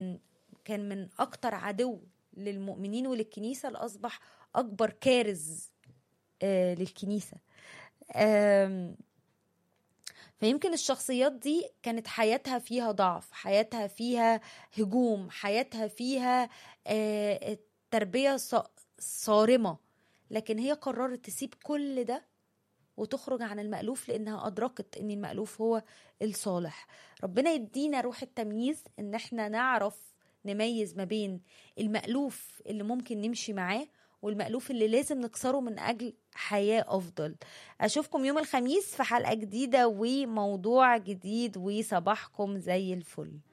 كان من اكتر عدو للمؤمنين وللكنيسه لاصبح اكبر كارز آه للكنيسه آم، فيمكن الشخصيات دي كانت حياتها فيها ضعف حياتها فيها هجوم حياتها فيها آه، تربية ص- صارمة لكن هي قررت تسيب كل ده وتخرج عن المألوف لأنها أدركت أن المألوف هو الصالح ربنا يدينا روح التمييز أن احنا نعرف نميز ما بين المألوف اللي ممكن نمشي معاه والمألوف اللي لازم نكسره من أجل حياة أفضل أشوفكم يوم الخميس في حلقة جديدة وموضوع جديد وصباحكم زي الفل